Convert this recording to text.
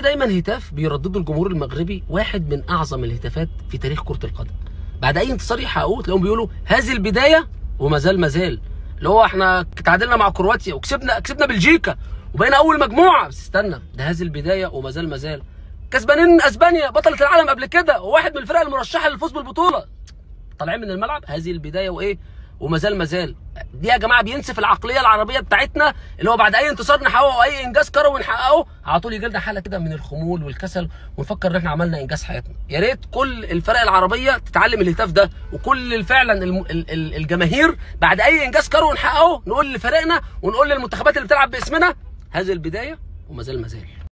دايما هتاف بيردده الجمهور المغربي واحد من اعظم الهتافات في تاريخ كره القدم بعد اي انتصار يحققوه تلاقيهم بيقولوا هذه البدايه وما زال ما زال اللي هو احنا تعادلنا مع كرواتيا وكسبنا كسبنا بلجيكا وبقينا اول مجموعه بس استنى ده هذه البدايه وما زال ما زال كسبانين اسبانيا بطله العالم قبل كده وواحد من الفرق المرشحه للفوز بالبطوله طالعين من الملعب هذه البدايه وايه وما زال ما زال دي يا جماعه بينسف العقليه العربيه بتاعتنا اللي هو بعد اي انتصار نحققه اي انجاز كروي نحققه على طول يجي لنا حاله كده من الخمول والكسل ونفكر ان احنا عملنا انجاز حياتنا يا ريت كل الفرق العربيه تتعلم الهتاف ده وكل فعلا الم- ال- ال- الجماهير بعد اي انجاز كروي نحققه نقول لفريقنا ونقول للمنتخبات اللي بتلعب باسمنا هذه البدايه وما زال ما زال